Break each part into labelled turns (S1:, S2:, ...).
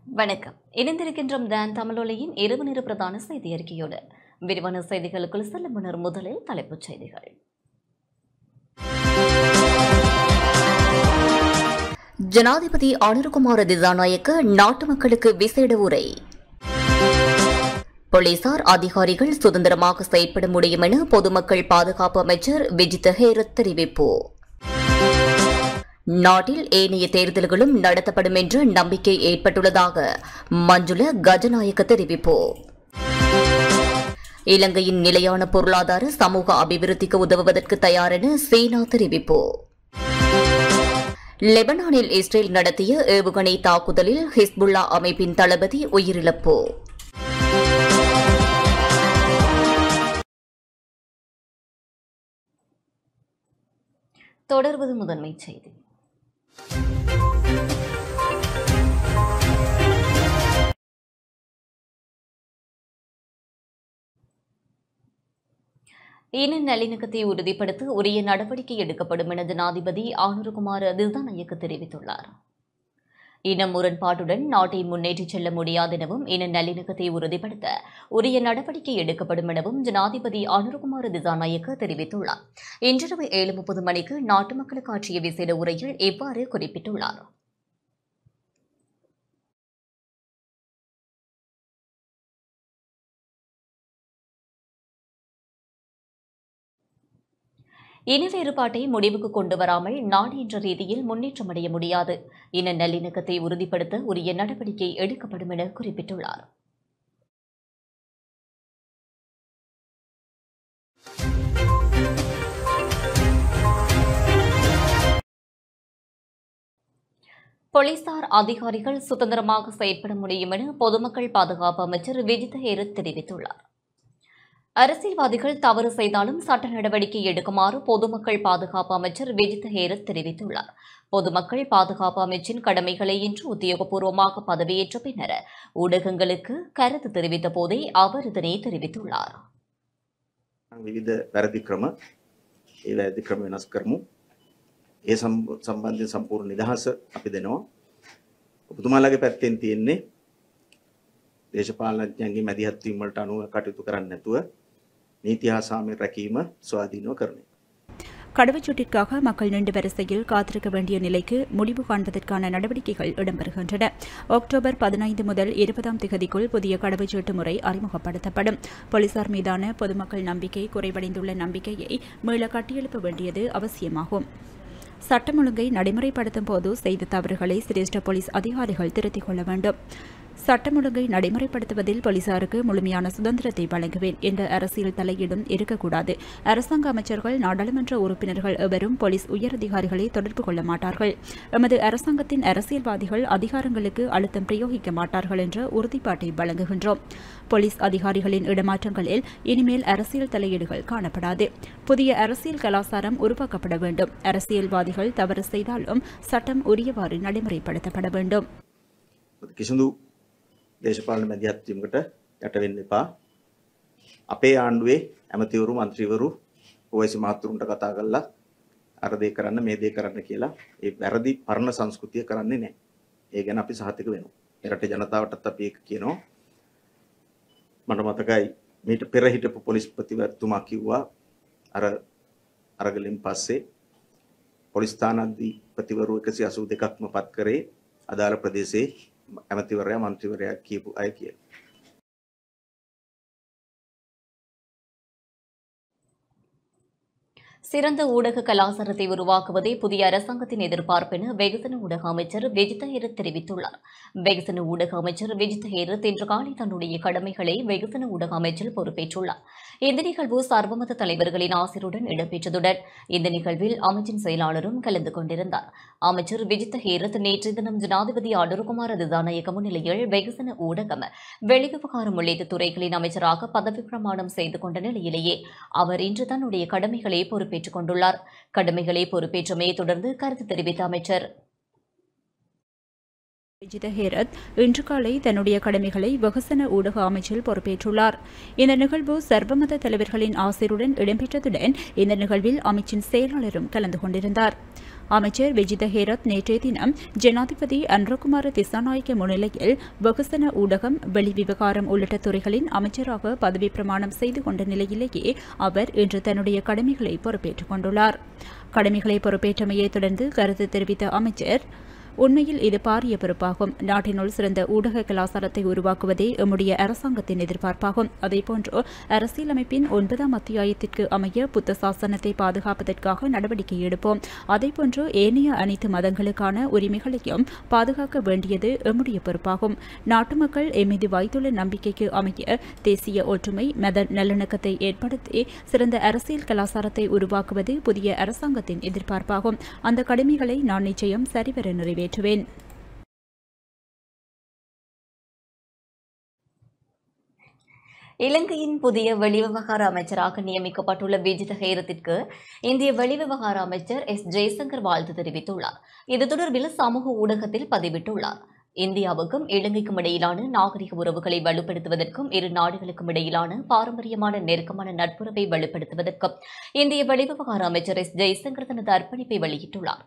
S1: வணக்கம் இணைந்திருக்கின்றோம் தான் தமிழொலியின் இரவு நேர பிரதான செய்தி அறிக்கையோடு விரிவான செய்திகளுக்குள் செல்லும் முன்னர் முதலில் தலைப்புச் செய்திகள் ஜனாதிபதி அனுர்குமார திசாநாயக்க நாட்டு மக்களுக்கு விசேட உரை போலீசார் அதிகாரிகள் சுதந்திரமாக செயற்பட முடியும் என பொதுமக்கள் பாதுகாப்பு அமைச்சர் விஜித ஹேரத் தெரிவிப்பு நாட்டில் ஏனைய தேர்தல்களும் நடத்தப்படும் என்ற நம்பிக்கை ஏற்பட்டுள்ளதாக மஞ்சுள கஜநாயக்க தெரிவிப்பு இலங்கையின் நிலையான பொருளாதார சமூக அபிவிருத்திக்கு உதவுவதற்கு தயாரென சீனா தெரிவிப்பு லெபனானில் இஸ்ரேல் நடத்திய ஏவுகணை தாக்குதலில் ஹிஸ்புல்லா அமைப்பின் தளபதி உயிரிழப்பு தொடர்வது முதன்மைச் செய்தி இன நல்லிணக்கத்தை உறுதிப்படுத்த உரிய நடவடிக்கை எடுக்கப்படும் என ஜனாதிபதி ஆனூருகுமார் திசாநாயக்க தெரிவித்துள்ளார் இன முரண்பாட்டுடன் நாட்டை முன்னேற்றிச் செல்ல முடியாது எனவும் இன நல்லிணக்கத்தை உறுதிப்படுத்த உரிய நடவடிக்கை எடுக்கப்படும் எனவும் ஜனாதிபதி அனுர்குமார் திசாநாயக்க தெரிவித்துள்ளார் இன்றிரவு ஏழு முப்பது மணிக்கு நாட்டு மக்களுக்கு ஆற்றிய விசேட உரையில் இவ்வாறு குறிப்பிட்டுள்ளார் இன வேறுபாட்டை முடிவுக்கு கொண்டு வராமல் நாடு என்ற ரீதியில் முன்னேற்றமடைய முடியாது இன நல்லிணக்கத்தை உறுதிப்படுத்த உரிய நடவடிக்கை எடுக்கப்படும் என குறிப்பிட்டுள்ளார் போலீசார் அதிகாரிகள் சுதந்திரமாக செயற்பட முடியும் என பொதுமக்கள் பாதுகாப்பு அமைச்சர் விஜித ஹேரத் தெரிவித்துள்ளார் அரசியல்வாதிகள் தவறு செய்தாலும் சட்ட நடவடிக்கை எடுக்குமாறு பொதுமக்கள் பாதுகாப்பு அமைச்சர் விஜித் ஹேரத் தெரிவித்துள்ளார் பொதுமக்கள் பாதுகாப்பு அமைச்சின் கடமைகளை இன்று உத்தியோகபூர்வமாக பதவியேற்ற பின்னர் ஊடகங்களுக்கு கருத்து தெரிவித்த போதே அவர் இதனை தெரிவித்துள்ளார்
S2: විවිධ වැරදි ක්‍රම ඒ වැරදි ක්‍රම වෙනස් කරමු. ඒ සම්බ- සම්බන්ධයෙන් සම්පූර්ණ නිදහස අපි දෙනවා. ඔබතුමාලගේ පැත්තෙන් තියෙන්නේ දේශපාලනඥයන්ගේ මැදිහත් වීම වලට අනුව කටයුතු කරන්නේ නැතුව නීති හා සාමය රැකීම ස්වාධීනව කරන එක.
S3: கடவுச்சீட்டிற்காக மக்கள் நீண்ட வரிசையில் காத்திருக்க வேண்டிய நிலைக்கு முடிவு காண்பதற்கான நடவடிக்கைகள் இடம்பெறுகின்றன அக்டோபர் பதினைந்து முதல் இருபதாம் திகதிக்குள் புதிய கடவுச்சீட்டு முறை அறிமுகப்படுத்தப்படும் போலீசார் மீதான பொதுமக்கள் நம்பிக்கை குறைவடைந்துள்ள நம்பிக்கையை மீள கட்டியெழுப்ப வேண்டியது அவசியமாகும் சட்டம் ஒழுங்கை நடைமுறைப்படுத்தும் போது செய்த தவறுகளை சிரேஷ்ட போலீஸ் அதிகாரிகள் திருத்திக் கொள்ள வேண்டும் சட்டம் ஒழுங்கை நடைமுறைப்படுத்துவதில் போலீசாருக்கு முழுமையான சுதந்திரத்தை வழங்குவேன் என்ற அரசியல் தலையீடும் இருக்கக்கூடாது அரசாங்க அமைச்சர்கள் நாடாளுமன்ற உறுப்பினர்கள் எவரும் போலீஸ் உயரதிகாரிகளை தொடர்பு கொள்ள மாட்டார்கள் எமது அரசாங்கத்தின் அரசியல்வாதிகள் அதிகாரங்களுக்கு அழுத்தம் பிரயோகிக்க மாட்டார்கள் என்ற உறுதிப்பாட்டை வழங்குகின்றோம் போலீஸ் அதிகாரிகளின் இடமாற்றங்களில் இனிமேல் அரசியல் தலையீடுகள் காணப்படாது புதிய அரசியல் கலாச்சாரம் உருவாக்கப்பட வேண்டும் அரசியல்வாதிகள் தவறு செய்தாலும் சட்டம் உரியவாறு நடைமுறைப்படுத்தப்பட வேண்டும்
S2: කිසිදු දේශපාලන මැදිහත්වීමකට යටවෙන්න එපා. අපේ ආණ්ඩුවේ ඇමතිවරු මන්ත්‍රීවරු ඔයසි මහත්තුරුන්ට කතා කරලා අර දේ කරන්න මේ දේ කරන්න කියලා ඒ වැරදි පරණ සංස්කෘතිය කරන්නේ නැහැ. ඒ ගැන අපි සහතික වෙනවා. ඒ රටේ ජනතාවටත් අපි ඒක කියනවා. මට මතකයි මීට පෙර හිටපු පොලිස්පතිවරතුමා කිව්වා අර අරගලින් පස්සේ පොලිස් ස්ථානාධිපතිවරු 182ක්ම පත් කරේ අදාළ ප්‍රදේශයේ ඇමතිවරයා මන්ත්‍රීවරයා කියපු අය කියලා.
S1: சிறந்த ஊடக கலாச்சாரத்தை உருவாக்குவதே புதிய அரசாங்கத்தின் எதிர்பார்ப்பு என வெகுசன ஊடக அமைச்சர் விஜித ஹேரத் தெரிவித்துள்ளார் வெகுசன ஊடக அமைச்சர் விஜித ஹேரத் இன்று காலை தன்னுடைய கடமைகளை வெகுசன ஊடக அமைச்சர் பொறுப்பேற்றுள்ளார் இந்த நிகழ்வு சர்வமத தலைவர்களின் ஆசிரியருடன் இடம்பெற்றதுடன் இந்த நிகழ்வில் அமைச்சின் செயலாளரும் கலந்து கொண்டிருந்தார் அமைச்சர் விஜித ஹேரத் நேற்று தினம் ஜனாதிபதி ஆடருகுமார திசாநாயக்க முன்னிலையில் வெகுசன ஊடகம் வெளிவிவகாரம் உள்ளிட்ட துறைகளின் அமைச்சராக பதவி பிரமாணம் செய்து கொண்ட நிலையிலேயே அவர் இன்று தன்னுடைய கடமைகளை பொறுப்பேற்றுக் கொண்டுள்ளார் கடமைகளை பொறுப்பேற்றமையை தொடர்ந்து கருத்து தெரிவித்த அமைச்சர்
S3: விஜித ஹேரத் இன்று காலை தன்னுடைய கடமைகளை வெகுசன ஊடக அமைச்சில் பொறுப்பேற்றுள்ளார் இந்த நிகழ்வு சர்வமத தலைவர்களின் ஆசிரியருடன் இடம்பெற்றதுடன் இந்த நிகழ்வில் அமைச்சின் செயலாளரும் கலந்து கொண்டிருந்தார் அமைச்சர் விஜித ஹேரத் நேற்றைய தினம் ஜனாதிபதி அன்ரகுமார திசாநாயக்க முன்னிலையில் வெகுசன ஊடகம் வெளிவிவகாரம் உள்ளிட்ட துறைகளின் அமைச்சராக பதவி பிரமாணம் செய்து கொண்ட நிலையிலேயே அவர் இன்று தன்னுடைய கடமைகளை பொறுப்பேற்றுக் கொண்டுள்ளார் கடமைகளை பொறுப்பேற்றமையை தொடர்ந்து கருத்து தெரிவித்த அமைச்சர் உண்மையில் இது பாரிய பொறுப்பாகும் நாட்டினுள் சிறந்த ஊடக கலாச்சாரத்தை உருவாக்குவதே எம்முடைய அரசாங்கத்தின் எதிர்பார்ப்பாகும் அதேபோன்று அரசியலமைப்பின் ஒன்பதாம் அத்தியாயத்திற்கு அமைய புத்த சாசனத்தை பாதுகாப்பதற்காக நடவடிக்கை எடுப்போம் அதேபோன்று ஏனைய அனைத்து மதங்களுக்கான உரிமைகளையும் பாதுகாக்க வேண்டியது எம்முடைய பொறுப்பாகும் நாட்டு மக்கள் எம்மீது வைத்துள்ள நம்பிக்கைக்கு அமைய தேசிய ஒற்றுமை மத நல்லிணக்கத்தை ஏற்படுத்தி சிறந்த அரசியல் கலாச்சாரத்தை உருவாக்குவது புதிய அரசாங்கத்தின் எதிர்பார்ப்பாகும் அந்த கடமைகளை நான் நிச்சயம் சரிவர நிறைவேற்றுவேன்
S1: இலங்கையின் புதிய வெளிவிவகார அமைச்சராக நியமிக்கப்பட்டுள்ள விஜித ஹேரத்திற்கு இந்திய வெளிவிவகார அமைச்சர் எஸ் ஜெய்சங்கர் வாழ்த்து தெரிவித்துள்ளார் இது தொடர்பில் சமூக ஊடகத்தில் பதிவிட்டுள்ளார் இந்தியாவுக்கும் இலங்கைக்கும் இடையிலான நாகரிக உறவுகளை வலுப்படுத்துவதற்கும் இரு நாடுகளுக்கும் இடையிலான பாரம்பரியமான நெருக்கமான நட்புறவை வலுப்படுத்துவதற்கும் இந்திய வெளிவிவகார அமைச்சர் எஸ் ஜெய்சங்கர் தனது அர்ப்பணிப்பை வெளியிட்டுள்ளார்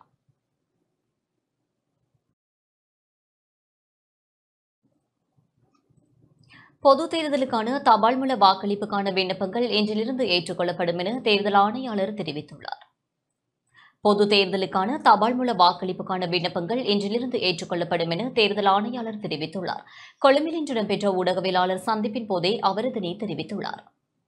S1: பொது தேர்தலுக்கான தபால் மூல வாக்களிப்புக்கான விண்ணப்பங்கள் இன்றிலிருந்து ஏற்றுக்கொள்ளப்படும் என தேர்தல் ஆணையாளர் தெரிவித்துள்ளார் பொது தேர்தலுக்கான தபால் மூல வாக்களிப்புக்கான விண்ணப்பங்கள் இன்றிலிருந்து ஏற்றுக்கொள்ளப்படும் என தேர்தல் ஆணையாளர் தெரிவித்துள்ளார் கொழும்பில் இன்று இடம்பெற்ற ஊடகவியலாளர் சந்திப்பின் போதே அவர் இதனை தெரிவித்துள்ளார்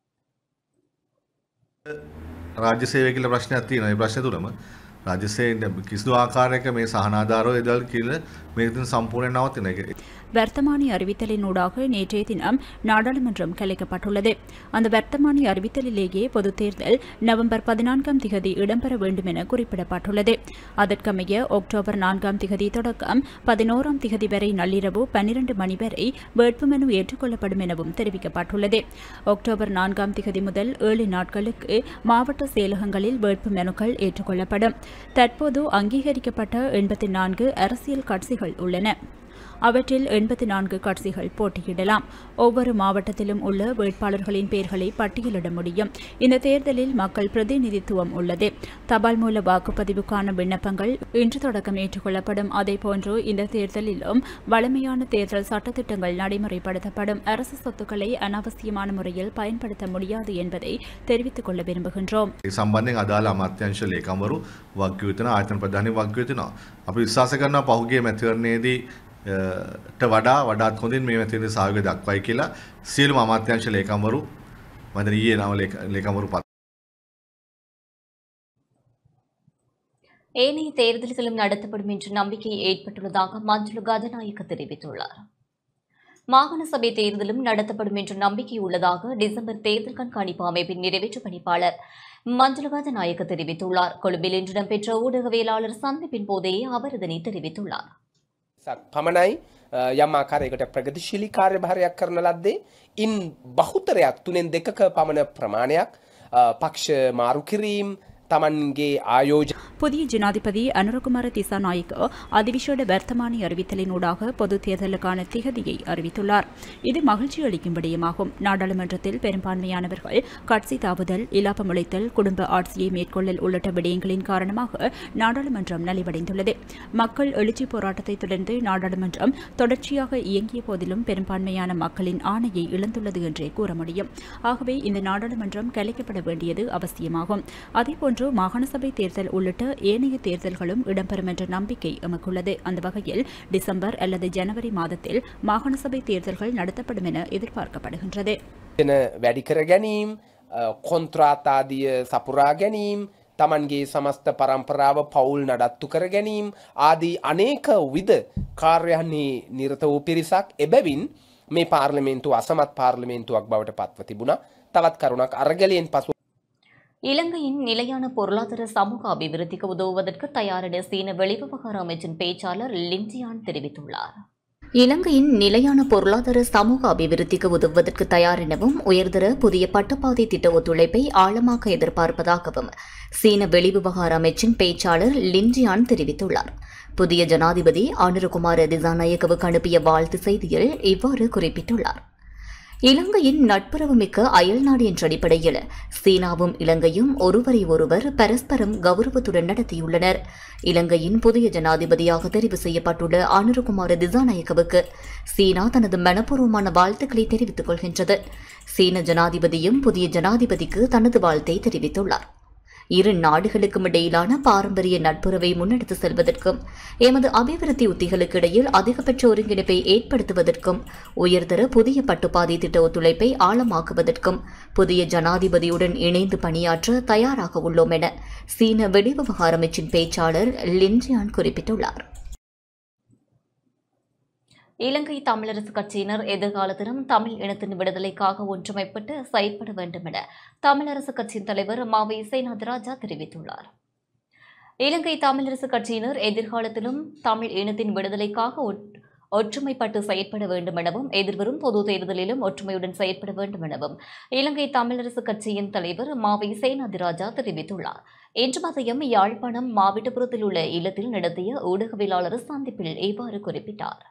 S4: රාජ්‍ය සේවය කියල ප්‍රශ්නයක් තියෙනවා. ඒ ප්‍රශ්න තුලම රාජ්‍ය සේවය කිසිදු ආකාරයක මේ සහනාධාරව එදල් කියලා මේක ඉතින් සම්පූර්ණයෙන් නවතින එක.
S3: வர்த்தமானி அறிவித்தலினூடாக நேற்றைய தினம் நாடாளுமன்றம் கலைக்கப்பட்டுள்ளது அந்த வர்த்தமானி அறிவித்தலிலேயே பொதுத் தேர்தல் நவம்பர் பதினான்காம் திகதி இடம்பெற வேண்டும் என குறிப்பிடப்பட்டுள்ளது அதற்கமைய அக்டோபர் நான்காம் திகதி தொடக்கம் பதினோராம் திகதி வரை நள்ளிரவு பன்னிரண்டு மணி வரை வேட்புமனு ஏற்றுக்கொள்ளப்படும் எனவும் தெரிவிக்கப்பட்டுள்ளது அக்டோபர் நான்காம் திகதி முதல் ஏழு நாட்களுக்கு மாவட்ட செயலகங்களில் வேட்புமனுக்கள் ஏற்றுக்கொள்ளப்படும் தற்போது அங்கீகரிக்கப்பட்ட எண்பத்தி நான்கு அரசியல் கட்சிகள் உள்ளன அவற்றில் எண்பத்தி நான்கு கட்சிகள் போட்டியிடலாம் ஒவ்வொரு மாவட்டத்திலும் உள்ள வேட்பாளர்களின் பெயர்களை பட்டியலிட முடியும் இந்த தேர்தலில் மக்கள் பிரதிநிதித்துவம் உள்ளது தபால் மூல வாக்குப்பதிவுக்கான விண்ணப்பங்கள் இன்று தொடக்கம் ஏற்றுக்கொள்ளப்படும் அதேபோன்று இந்த தேர்தலிலும் வலிமையான தேர்தல் சட்டத்திட்டங்கள் நடைமுறைப்படுத்தப்படும் அரசு சொத்துக்களை அனாவசியமான முறையில் பயன்படுத்த முடியாது என்பதை தெரிவித்துக் கொள்ள விரும்புகின்றோம்
S4: ඒ සම්බන්ධයෙන් අදාළ අමාත්‍යංශ ලේකම්වරු වක්කිය යුතුන ආයතන ප්‍රධානී වක්කිය යුතුනවා. අපි විශ්වාස කරනවා පහුගිය මැතිවරණයේදී අ, ට වඩා වඩාත් හොඳින් මේ මැතිවරණයේ සහයෝගය දක්වයි කියලා සියලුම අමාත්‍යංශ ලේකම්වරු මම දැන් ඊයේ නම ලේක- ලේකම්වරු පත්
S1: ஏனைய தேர்தல்களும் நடத்தப்படும் என்ற நம்பிக்கை ஏற்பட்டுள்ளதாக மஞ்சுள கஜநாயக்க தெரிவித்துள்ளார் மாகாண சபை தேர்தலும் நடத்தப்படும் என்ற நம்பிக்கை உள்ளதாக டிசம்பர் தேர்தல் கண்காணிப்பு அமைப்பின் நிறைவேற்று பணிப்பாளர் மஞ்சுள கஜநாயக்க தெரிவித்துள்ளார் கொழும்பில் இன்று இடம்பெற்ற ஊடகவியலாளர் சந்திப்பின் போதே அவர் இதனை தெரிவித்துள்ளார்
S5: සක් පමණයි අ, යම් ආකාරයකට ප්‍රගතිශීලී කාර්යභාරයක් කරන ලද්දේ ඉන් බහුතරයක් තුනෙන් දෙකක පමණ ප්‍රමාණයක් අ, පක්ෂ මාරු කිරීම් තමන්ගේ ආයෝජ
S3: புதிய ஜனாதிபதி அனுரகுமார திசாநாயக்க அதிவிசேட வர்த்தமானி அறிவித்தலினூடாக பொது தேர்தலுக்கான திகதியை அறிவித்துள்ளார் இது மகிழ்ச்சி அளிக்கும் விடயமாகும் நாடாளுமன்றத்தில் பெரும்பான்மையானவர்கள் கட்சி தாவுதல் இலாபம் அளித்தல் குடும்ப ஆட்சியை மேற்கொள்ளல் உள்ளிட்ட விடயங்களின் காரணமாக நாடாளுமன்றம் நலிவடைந்துள்ளது மக்கள் எழுச்சி போராட்டத்தை தொடர்ந்து நாடாளுமன்றம் தொடர்ச்சியாக இயங்கிய போதிலும் பெரும்பான்மையான மக்களின் ஆணையை இழந்துள்ளது என்றே கூற முடியும் ஆகவே இந்த நாடாளுமன்றம் கலைக்கப்பட வேண்டியது அவசியமாகும் அதேபோன்று மாகாண சபை தேர்தல் உள்ளிட்ட ஏனைய தேர்தல்களும் இடம்பெறும் என்ற நம்பிக்கை எமக்குள்ளது அந்த வகையில் டிசம்பர் அல்லது ஜனவரி மாதத்தில் மாகாண சபை தேர்தல்கள் நடத்தப்படும் என எதிர்பார்க்கப்படுகின்றது
S5: න වැඩි කර ගැනීම් අ, කොන්ත්‍රාතාදිය සපුරා ගැනීම් තමන්ගේ සමස්ත පරම්පරාව පවුල් නඩත්තු කර ගැනීම් ආදී අනේක විද කාර්යහන්නේ නිරත වූ පිරිසක් එබැවින් මේ පාර්ලිමේන්තු අසමත් පාර්ලිමේන්තුවක් බවට පත්ව තිබුණා තවත් කරුණක් අරගලයෙන් පසු
S1: இலங்கையின் நிலையான பொருளாதார சமூக அபிவிருத்திக்கு உதவுவதற்கு தயாரென சீன வெளிவிவகார அமைச்சின் பேச்சாளர் லின்ஜியான் தெரிவித்துள்ளார் இலங்கையின் நிலையான பொருளாதார சமூக அபிவிருத்திக்கு உதவுவதற்கு தயார் எனவும் உயர்தர புதிய பட்டுப்பாதை திட்ட ஒத்துழைப்பை ஆழமாக எதிர்பார்ப்பதாகவும் சீன வெளிவிவகார அமைச்சின் பேச்சாளர் லின்ஜியான் தெரிவித்துள்ளார் புதிய ஜனாதிபதி அனுரகுமார திசாநாயக்கவுக்கு அனுப்பிய வாழ்த்து செய்தியில் இவ்வாறு குறிப்பிட்டுள்ளார் இலங்கையின் நட்புறவுமிக்க அயல்நாடு என்ற அடிப்படையில் சீனாவும் இலங்கையும் ஒருவரை ஒருவர் பரஸ்பரம் கௌரவத்துடன் நடத்தியுள்ளனர் இலங்கையின் புதிய ஜனாதிபதியாக தெரிவு செய்யப்பட்டுள்ள அனுருகுமார திசாநாயக்கவுக்கு சீனா தனது மனப்பூர்வமான வாழ்த்துக்களை தெரிவித்துக் கொள்கின்றது சீன ஜனாதிபதியும் புதிய ஜனாதிபதிக்கு தனது வாழ்த்தை தெரிவித்துள்ளார் இரு நாடுகளுக்கும் இடையிலான பாரம்பரிய நட்புறவை முன்னெடுத்து செல்வதற்கும் எமது அபிவிருத்தி உத்திகளுக்கு இடையில் அதிகபட்ச ஒருங்கிணைப்பை ஏற்படுத்துவதற்கும் உயர்தர புதிய பட்டுப்பாதை திட்ட ஒத்துழைப்பை ஆழமாக்குவதற்கும் புதிய ஜனாதிபதியுடன் இணைந்து பணியாற்ற தயாராக உள்ளோம் என சீன வெளிவிவகார அமைச்சின் பேச்சாளர் லின்ஜியான் குறிப்பிட்டுள்ளார் இலங்கை தமிழரசு கட்சியினர் எதிர்காலத்திலும் தமிழ் இனத்தின் விடுதலைக்காக ஒன்றுமைப்பட்டு செயற்பட வேண்டும் என தமிழரசு கட்சியின் தலைவர் மாவை இசைநாத் ராஜா தெரிவித்துள்ளார் இலங்கை தமிழரசு கட்சியினர் எதிர்காலத்திலும் தமிழ் இனத்தின் விடுதலைக்காக ஒற்- ஒற்றுமைப்பட்டு செயற்பட வேண்டும் எனவும் எதிர்வரும் பொது தேர்தலிலும் ஒற்றுமையுடன் செயற்பட வேண்டும் எனவும் இலங்கை தமிழரசு கட்சியின் தலைவர் மாவை சேனாதி ராஜா தெரிவித்துள்ளார் இன்று மதியம் யாழ்ப்பாணம் மாவட்டபுரத்தில் உள்ள இல்லத்தில் நடத்திய ஊடகவியலாளர் சந்திப்பில் இவ்வாறு குறிப்பிட்டார்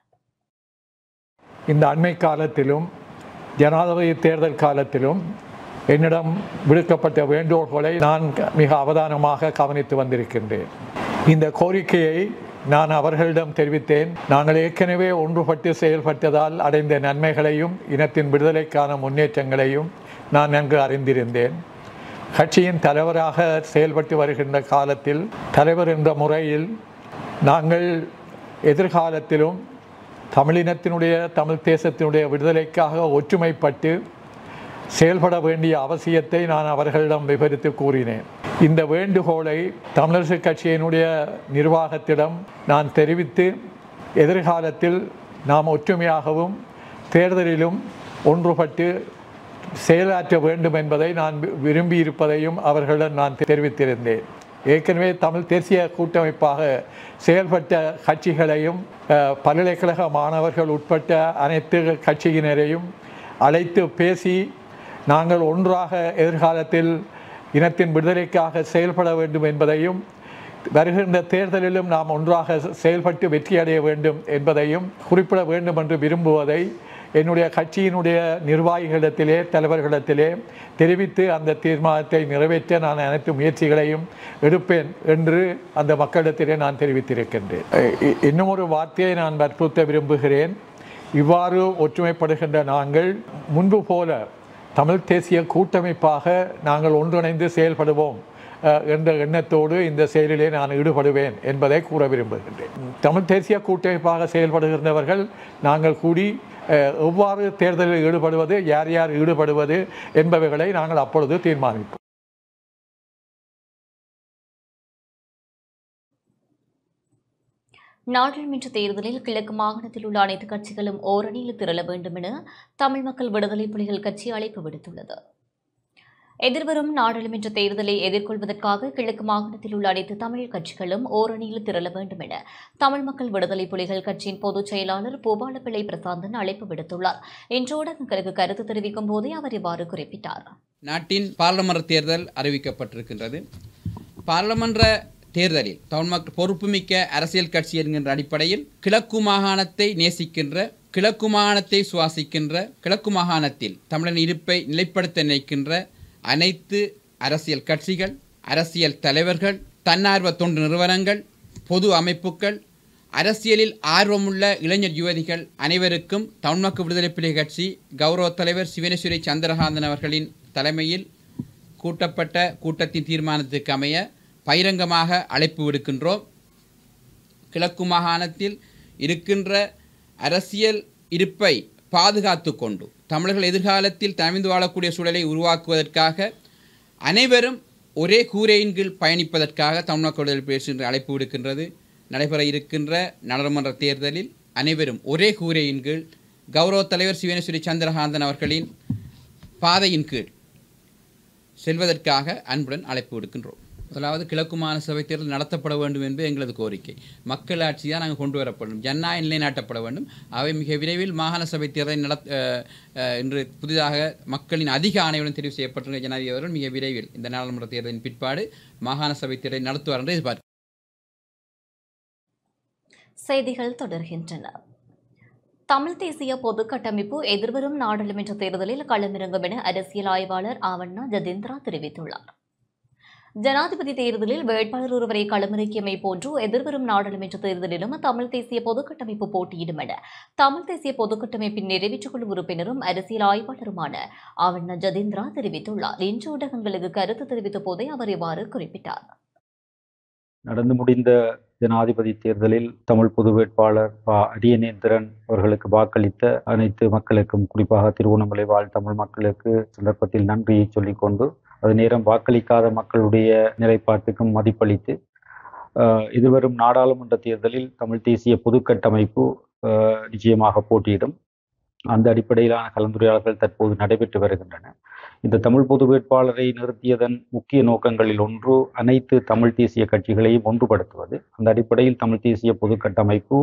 S6: இந்த அண்மை காலத்திலும் ஜனாதிபதி தேர்தல் காலத்திலும் என்னிடம் விடுக்கப்பட்ட வேண்டுகோள்களை நான் மிக அவதானமாக கவனித்து வந்திருக்கின்றேன் இந்த கோரிக்கையை நான் அவர்களிடம் தெரிவித்தேன் நாங்கள் ஏற்கனவே ஒன்றுபட்டு செயல்பட்டதால் அடைந்த நன்மைகளையும் இனத்தின் விடுதலைக்கான முன்னேற்றங்களையும் நான் நன்கு அறிந்திருந்தேன் கட்சியின் தலைவராக செயல்பட்டு வருகின்ற காலத்தில் தலைவர் என்ற முறையில் நாங்கள் எதிர்காலத்திலும் தமிழினத்தினுடைய தமிழ் தேசத்தினுடைய விடுதலைக்காக ஒற்றுமைப்பட்டு செயல்பட வேண்டிய அவசியத்தை நான் அவர்களிடம் விவரித்து கூறினேன் இந்த வேண்டுகோளை தமிழரசு கட்சியினுடைய நிர்வாகத்திடம் நான் தெரிவித்து எதிர்காலத்தில் நாம் ஒற்றுமையாகவும் தேர்தலிலும் ஒன்றுபட்டு செயலாற்ற வேண்டும் என்பதை நான் வி- விரும்பியிருப்பதையும் அவர்களிடம் நான் தெரிவித்திருந்தேன் ஏற்கனவே தமிழ் தேசிய கூட்டமைப்பாக செயல்பட்ட கட்சிகளையும் அஹ், பல்கலைக்கழக மாணவர்கள் உட்பட்ட அனைத்து கட்சியினரையும் அழைத்து பேசி நாங்கள் ஒன்றாக எதிர்காலத்தில் இனத்தின் விடுதலைக்காக செயல்பட வேண்டும் என்பதையும் வருகின்ற தேர்தலிலும் நாம் ஒன்றாக செயல்பட்டு வெற்றியடைய வேண்டும் என்பதையும் குறிப்பிட வேண்டும் என்று விரும்புவதை என்னுடைய கட்சியினுடைய நிர்வாகிகளிடத்திலே தலைவர்களிடத்திலே தெரிவித்து அந்த தீர்மானத்தை நிறைவேற்ற நான் அனைத்து முயற்சிகளையும் எடுப்பேன் என்று அந்த மக்களிடத்திலே நான் தெரிவித்திருக்கின்றேன் இ- இன்னும் ஒரு வார்த்தையை நான் வற்புறுத்த விரும்புகிறேன் இவ்வாறு ஒற்றுமைப்படுகின்ற நாங்கள் முன்பு போல தமிழ் தேசிய கூட்டமைப்பாக நாங்கள் ஒன்றிணைந்து செயல்படுவோம் அஹ், என்ற எண்ணத்தோடு இந்த செயலிலே நான் ஈடுபடுவேன் என்பதை கூற விரும்புகின்றேன் தமிழ் தேசிய கூட்டமைப்பாக செயல்படுகின்றவர்கள் நாங்கள் கூடி அஹ், எவ்வாறு தேர்தலில் ஈடுபடுவது யார் யார் ஈடுபடுவது என்பவைகளை நாங்கள் அப்பொழுது தீர்மானிப்போம்
S1: நாடாளுமன்ற தேர்தலில் கிழக்கு மாகாணத்தில் உள்ள அனைத்து கட்சிகளும் ஓரணியில் திரள வேண்டும் என தமிழ் மக்கள் விடுதலை புலிகள் கட்சி அழைப்பு விடுத்துள்ளது எதிர்வரும் நாடாளுமன்ற தேர்தலை எதிர்கொள்வதற்காக கிழக்கு மாகாணத்தில் உள்ள அனைத்து தமிழ் கட்சிகளும் ஓரணியில் திரள வேண்டும் என தமிழ் மக்கள் விடுதலை புலிகள் கட்சியின் பொதுச் செயலாளர் பூபாலப்பிள்ளை பிரசாந்தன் அழைப்பு விடுத்துள்ளார் இன்று ஊடகங்களுக்கு கருத்து தெரிவிக்கும் போதே அவர் இவ்வாறு குறிப்பிட்டார்
S7: நாட்டின் பாராளுமன்ற தேர்தல் அறிவிக்கப்பட்டிருக்கின்றது பாராளுமன்ற தேர்தலில் தமிழ் மக்கள் பொறுப்புமிக்க அரசியல் கட்சி என்கின்ற அடிப்படையில் கிழக்கு மாகாணத்தை நேசிக்கின்ற கிழக்கு மாகாணத்தை சுவாசிக்கின்ற கிழக்கு மாகாணத்தில் தமிழன் இருப்பை நிலைப்படுத்த நினைக்கின்ற அனைத்து அரசியல் கட்சிகள் அரசியல் தலைவர்கள் தன்னார்வ தொண்டு நிறுவனங்கள் பொது அமைப்புகள் அரசியலில் ஆர்வமுள்ள இளைஞர் யுவதிகள் அனைவருக்கும் தமிழ் மக்கள் விடுதலை புலிகள் கட்சி கௌரவ தலைவர் சிவனேஸ்வரி சந்திரகாந்தன் அவர்களின் தலைமையில் கூட்டப்பட்ட கூட்டத்தின் தீர்மானத்துக்கு அமைய பகிரங்கமாக அழைப்பு விடுக்கின்றோம் கிழக்கு மாகாணத்தில் இருக்கின்ற அரசியல் இருப்பை பாதுகாத்து கொண்டு தமிழர்கள் எதிர்காலத்தில் தமிழ்ந்து வாழக்கூடிய சூழலை உருவாக்குவதற்காக அனைவரும் ஒரே கூரையின் கீழ் பயணிப்பதற்காக தமிழக விடுதலை பேசுகின்ற அழைப்பு விடுக்கின்றது நடைபெற இருக்கின்ற நாடாளுமன்ற தேர்தலில் அனைவரும் ஒரே கூரையின் கீழ் கௌரவ தலைவர் சிவனேஸ்வரி சந்திரகாந்தன் அவர்களின் பாதையின் கீழ் செல்வதற்காக அன்புடன் அழைப்பு விடுக்கின்றோம் முதலாவது கிழக்கு மாகாண சபை தேர்தல் நடத்தப்பட வேண்டும் என்பது எங்களது கோரிக்கை மக்களாட்சி தான் நாங்கள் கொண்டு வரப்படும் ஜனநாயக நிலைநாட்டப்பட வேண்டும் அவை மிக விரைவில் மாகாண சபை தேர்தலை நடத் அஹ், அஹ், இன்று புதிதாக மக்களின் அதிக ஆணையுடன் தெரிவு செய்யப்பட்டுள்ள ஜனாதிபதி அவர்கள் மிக விரைவில் இந்த நாடாளுமன்ற தேர்தலின் பிற்பாடு மாகாண சபை தேர்தலை நடத்துவார் என்று எதிர்பார்க்கிறோம்
S1: செய்திகள் தொடர்கின்றன தமிழ் தேசிய பொது கட்டமைப்பு எதிர்வரும் நாடாளுமன்ற தேர்தலில் களமிறங்கும் என அரசியல் ஆய்வாளர் ஆவண்ணா ஜதேந்திரா தெரிவித்துள்ளார் ஜனாதிபதி தேர்தலில் வேட்பாளர் ஒருவரை களமிறக்கியமை போன்று எதிர்வரும் நாடாளுமன்ற தேர்தலிலும் தமிழ் தேசிய பொதுக்கட்டமைப்பு போட்டியிடும் என தமிழ் தேசிய பொதுக்கட்டமைப்பின் நிறைவேற்றுக்குழு உறுப்பினரும் அரசியல் ஆய்வாளருமான ஆவண்ணா ஜதேந்திரா தெரிவித்துள்ளார் இன்று ஊடகங்களுக்கு கருத்து தெரிவித்த போதே அவர் இவ்வாறு குறிப்பிட்டார்
S8: நடந்து முடிந்த ஜனாதிபதி தேர்தலில் தமிழ் பொது வேட்பாளர் ப அரியநேந்திரன் அவர்களுக்கு வாக்களித்த அனைத்து மக்களுக்கும் குறிப்பாக திருவண்ணாமலை வாழ் தமிழ் மக்களுக்கு சந்தர்ப்பத்தில் நன்றியை சொல்லிக்கொண்டு அது நேரம் வாக்களிக்காத மக்களுடைய நிலைப்பாட்டுக்கும் மதிப்பளித்து ஆஹ், எதிர்வரும் நாடாளுமன்ற தேர்தலில் தமிழ் தேசிய பொதுக்கட்டமைப்பு ஆஹ், நிச்சயமாக போட்டியிடும் அந்த அடிப்படையிலான கலந்துரையாடல்கள் தற்போது நடைபெற்று வருகின்றன இந்த தமிழ் பொது வேட்பாளரை நிறுத்தியதன் முக்கிய நோக்கங்களில் ஒன்று அனைத்து தமிழ் தேசிய கட்சிகளையும் ஒன்றுபடுத்துவது அந்த அடிப்படையில் தமிழ் தேசிய பொதுக்கட்டமைப்பு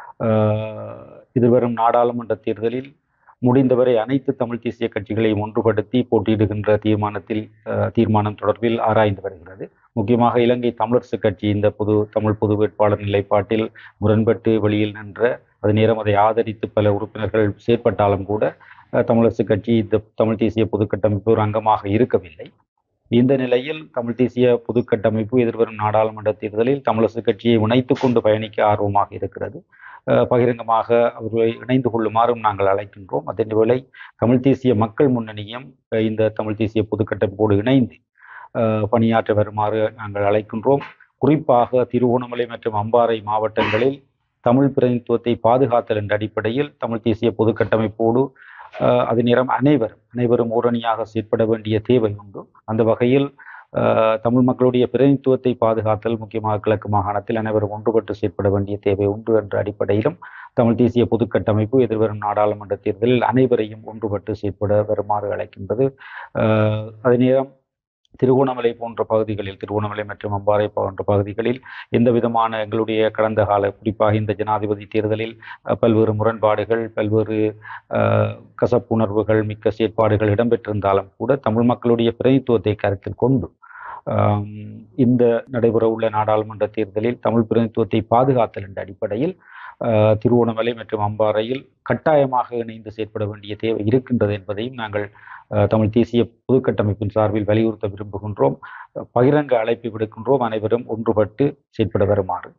S8: ஆஹ், எதிர்வரும் நாடாளுமன்ற தேர்தலில் முடிந்தவரை அனைத்து தமிழ் தேசிய கட்சிகளையும் ஒன்றுபடுத்தி போட்டியிடுகின்ற தீர்மானத்தில் ஆஹ், தீர்மானம் தொடர்பில் ஆராய்ந்து வருகிறது முக்கியமாக இலங்கை தமிழரசு கட்சி இந்த பொது தமிழ் பொது வேட்பாளர் நிலைப்பாட்டில் முரண்பட்டு வெளியில் நின்ற அது நேரம் அதை ஆதரித்து பல உறுப்பினர்கள் செயற்பட்டாலும் கூட அஹ், தமிழரசு கட்சி இந்த தமிழ் தேசிய பொதுக்கட்டமைப்பு ஒரு அங்கமாக இருக்கவில்லை இந்த நிலையில் தமிழ் தேசிய பொதுக்கட்டமைப்பு எதிர்வரும் நாடாளுமன்ற தேர்தலில் தமிழரசு கட்சியை இணைத்துக் கொண்டு பயணிக்க ஆர்வமாக இருக்கிறது அஹ், பகிரங்கமாக அவர்களை இணைந்து கொள்ளுமாறும் நாங்கள் அழைக்கின்றோம் அதேவேளை தமிழ் தேசிய மக்கள் முன்னணியும் அஹ், இந்த தமிழ் தேசிய பொதுக்கட்டமைப்போடு இணைந்து அஹ், பணியாற்ற வருமாறு நாங்கள் அழைக்கின்றோம் குறிப்பாக திருவோணமலை மற்றும் அம்பாறை மாவட்டங்களில் தமிழ் பிரதிநிதித்துவத்தை பாதுகாத்தல் என்ற அடிப்படையில் தமிழ் தேசிய பொதுக்கட்டமைப்போடு அஹ், அது நேரம் அனைவரும் அனைவரும் ஓரணியாக செயற்பட வேண்டிய தேவை உண்டு அந்த வகையில் அஹ், தமிழ் மக்களுடைய பிரதிநிதித்துவத்தை பாதுகாத்தல் முக்கியமாக கிழக்கு மாகாணத்தில் அனைவரும் ஒன்றுபட்டு செயற்பட வேண்டிய தேவை உண்டு என்ற அடிப்படையிலும் தமிழ் தேசிய பொதுக்கட்டமைப்பு எதிர்வரும் நாடாளுமன்ற தேர்தலில் அனைவரையும் ஒன்றுபட்டு செயற்பட வருமாறு அழைக்கின்றது அஹ், அதே நேரம் திருகோணமலை போன்ற பகுதிகளில் திருகோணமலை மற்றும் அம்பாறை போன்ற பகுதிகளில் எந்த விதமான எங்களுடைய கடந்த கால குறிப்பாக இந்த ஜனாதிபதி தேர்தலில் அஹ், பல்வேறு முரண்பாடுகள் பல்வேறு அஹ், கசப்புணர்வுகள் மிக்க செயற்பாடுகள் இடம்பெற்றிருந்தாலும் கூட தமிழ் மக்களுடைய பிரதித்துவத்தை கருத்தில் கொண்டு ஆம், இந்த நடைபெறவுள்ள நாடாளுமன்ற தேர்தலில் தமிழ் பிரதித்துவத்தை பாதுகாத்தல் என்ற அடிப்படையில் அஹ், திருவோணமலை மற்றும் அம்பாறையில் கட்டாயமாக இணைந்து செயற்பட வேண்டிய தேவை இருக்கின்றது என்பதையும் நாங்கள் அஹ், தமிழ் தேசிய பொதுக்கட்டமைப்பின் சார்பில் வலியுறுத்த விரும்புகின்றோம் பகிரங்க அழைப்பு விடுக்கின்றோம் அனைவரும் ஒன்றுபட்டு செயற்பட வருமாறு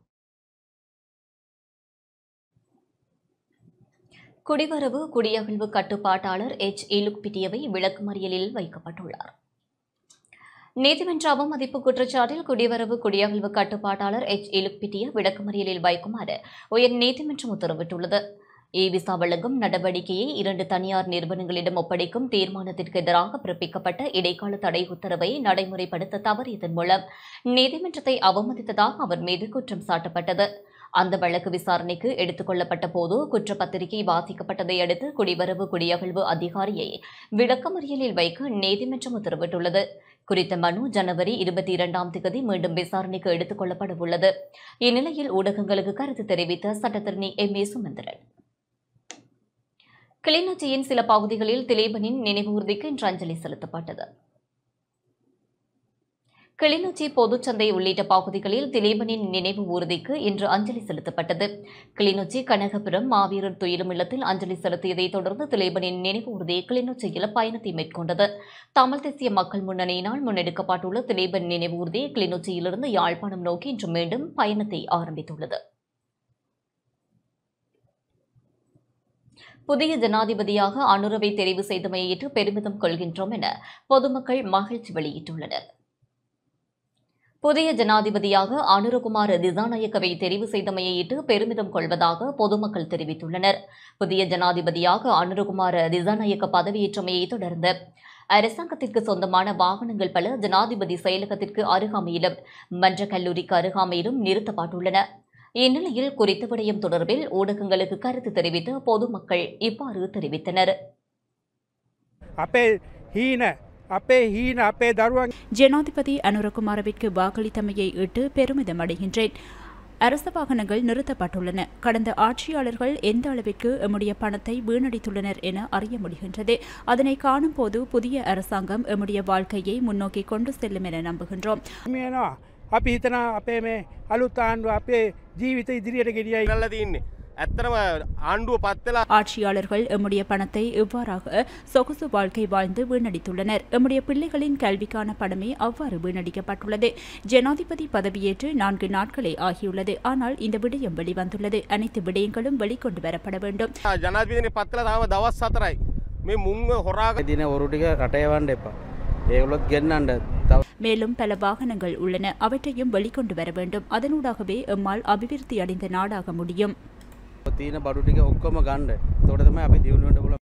S1: குடிவரவு குடியகழ்வு கட்டுப்பாட்டாளர் எச் இலுக்பிட்டியவை விளக்குமறியலில் வைக்கப்பட்டுள்ளார் நீதிமன்ற அவமதிப்பு குற்றச்சாட்டில் குடிவரவு குடியகழ்வு கட்டுப்பாட்டாளர் எச் இலுக்பிட்டிய விளக்குமறியலில் வைக்குமாறு உயர் நீதிமன்றம் உத்தரவிட்டுள்ளது இ விசா வழங்கும் நடவடிக்கையை இரண்டு தனியார் நிறுவனங்களிடம் ஒப்படைக்கும் தீர்மானத்திற்கு எதிராக பிறப்பிக்கப்பட்ட இடைக்கால தடை உத்தரவை நடைமுறைப்படுத்த தவறியதன் மூலம் நீதிமன்றத்தை அவமதித்ததாக அவர் மீது குற்றம் சாட்டப்பட்டது அந்த வழக்கு விசாரணைக்கு எடுத்துக் கொள்ளப்பட்ட போது குற்றப்பத்திரிகை வாசிக்கப்பட்டதை அடுத்து குடிவரவு குடியகழ்வு அதிகாரியை விளக்கமறியலில் வைக்க நீதிமன்றம் உத்தரவிட்டுள்ளது குறித்த மனு ஜனவரி இருபத்தி இரண்டாம் தேதி மீண்டும் விசாரணைக்கு எடுத்துக் கொள்ளப்பட உள்ளது இந்நிலையில் ஊடகங்களுக்கு கருத்து தெரிவித்த சட்டத்தரணி எம் ஏ சுமந்திரன் கிளிநொச்சியின் சில பகுதிகளில் திலீபனின் நினைவு ஊர்திக்கு இன்று அஞ்சலி செலுத்தப்பட்டது கிளிநொச்சி பொதுச்சந்தை உள்ளிட்ட பகுதிகளில் திலீபனின் நினைவு ஊர்திக்கு இன்று அஞ்சலி செலுத்தப்பட்டது கிளிநொச்சி கனகபுரம் மாவீரர் துயிலும் இல்லத்தில் அஞ்சலி செலுத்தியதைத் தொடர்ந்து திலீபனின் நினைவு ஊர்தி கிளிநொச்சியில் பயணத்தை மேற்கொண்டது தமிழ் தேசிய மக்கள் முன்னணியினால் முன்னெடுக்கப்பட்டுள்ள திலீபன் நினைவு ஊர்தி கிளிநொச்சியிலிருந்து யாழ்ப்பாணம் நோக்கி இன்று மீண்டும் பயணத்தை ஆரம்பித்துள்ளது புதிய ஜனாதிபதியாக அனுரவை தெரிவு செய்தமையிட்டு பெருமிதம் கொள்கின்றோம் என பொதுமக்கள் மகிழ்ச்சி வெளியிட்டுள்ளனர் புதிய ஜனாதிபதியாக அனுரகுமார் திசாநாயக்கவை தெரிவு செய்தமையிட்டு பெருமிதம் கொள்வதாக பொதுமக்கள் தெரிவித்துள்ளனர் புதிய ஜனாதிபதியாக அனுரகுமார் திசாநாயக்க பதவியேற்றமையை தொடர்ந்து அரசாங்கத்திற்கு சொந்தமான வாகனங்கள் பல ஜனாதிபதி செயலகத்திற்கு அருகாமையிலும் மன்ற கல்லூரிக்கு அருகாமையிலும் நிறுத்தப்பட்டுள்ளன இந்நிலையில் குறித்த விடயம் தொடர்பில் ஊடகங்களுக்கு கருத்து தெரிவித்த பொதுமக்கள் இவ்வாறு தெரிவித்தனர்
S9: අපේ හීන අපේ හීන අපේ දරුවන්
S3: ஜனாதிபதி அனுரகுமாரவிற்கு வாக்களித்தமையை இட்டு பெருமிதம் அடைகின்றேன் அரசு வாகனங்கள் நிறுத்தப்பட்டுள்ளன கடந்த ஆட்சியாளர்கள் எந்த அளவிற்கு எம்முடைய பணத்தை வீணடித்துள்ளனர் என அறிய முடிகின்றது அதனை காணும் போது புதிய அரசாங்கம் எம்முடைய வாழ்க்கையை முன்னோக்கி கொண்டு செல்லும் என நம்புகின்றோம்
S9: මේනවා අපි හිතන අපේ මේ අලුත් ආණ්ඩුව අපේ ජීවිත ඉදිරියට ගෙඩියයි
S5: නල්ල තින්නේ
S10: ඇත්තනම ආණ්ඩුව පත්වෙලා
S3: ஆட்சியாளர்கள் எம்முடைய பணத்தை இவ்வாறாக சொகுசு வாழ்க்கை வாழ்ந்து வீணடித்துள்ளனர் எம்முடைய பிள்ளைகளின் கல்விக்கான பணமே அவ்வாறு வீணடிக்கப்பட்டுள்ளது ஜனாதிபதி பதவியேற்று நான்கு நாட்களே ஆகியுள்ளது ஆனால் இந்த விடயம் வெளிவந்துள்ளது அனைத்து விடயங்களும் வெளிக்கொண்டு வரப்பட வேண்டும்
S10: ජනාධිපතිනි පත්වල තාම දවස් සතරයි මේ මුංව හොරාග
S11: දින ඔරුටික රටයවන්ඩ එපා ඒගොලොත් ගෙන්න්නන්ඩ තව
S3: மேலும் பல வாகனங்கள் உள்ளன அவற்றையும் வெளிக்கொண்டு வர வேண்டும் அதனூடாகவே எம்மால் அபிவிருத்தி அடைந்த நாடாக முடியும்
S11: තියන බඩුටික ඔක්කොම ගණ්ඩ තොටතම අපි දියුණුවට පුල